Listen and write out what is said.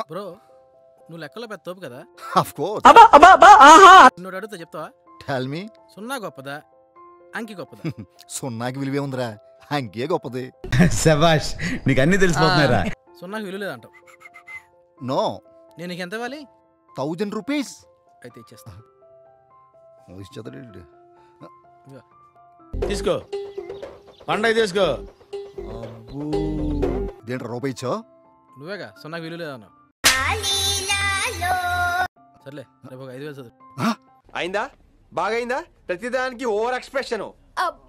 bro నువ్వు లెక్కలో పెద్ద తోపు కదా ఆఫ్ కోర్స్ నువ్వు అడిగితే చెప్తావా టెల్ మీ సున్నా గొప్పదా అంకి గొప్పదా సున్నాకి విలువే ఉందిరా అంకే గొప్పది శబాష్ నీకు అన్ని తెలిసిపోతున్నారా సున్నాకి విలువ లేదంటావు నో నేను నీకు ఎంత ఇవ్వాలి థౌజండ్ రూపీస్ అయితే ఇచ్చేస్తా చదవండి తీసుకో పండగ తీసుకో ఇదేంటి రూపాయి ఇచ్చో నువ్వేగా సున్నాకి విలువ లేదన్నావు సర్లే రేపు ఒక ఐదు వేలు చదువు అయిందా బాగైందా ప్రతిదానికి ఓవర్ ఎక్స్ప్రెషన్ అబ్బా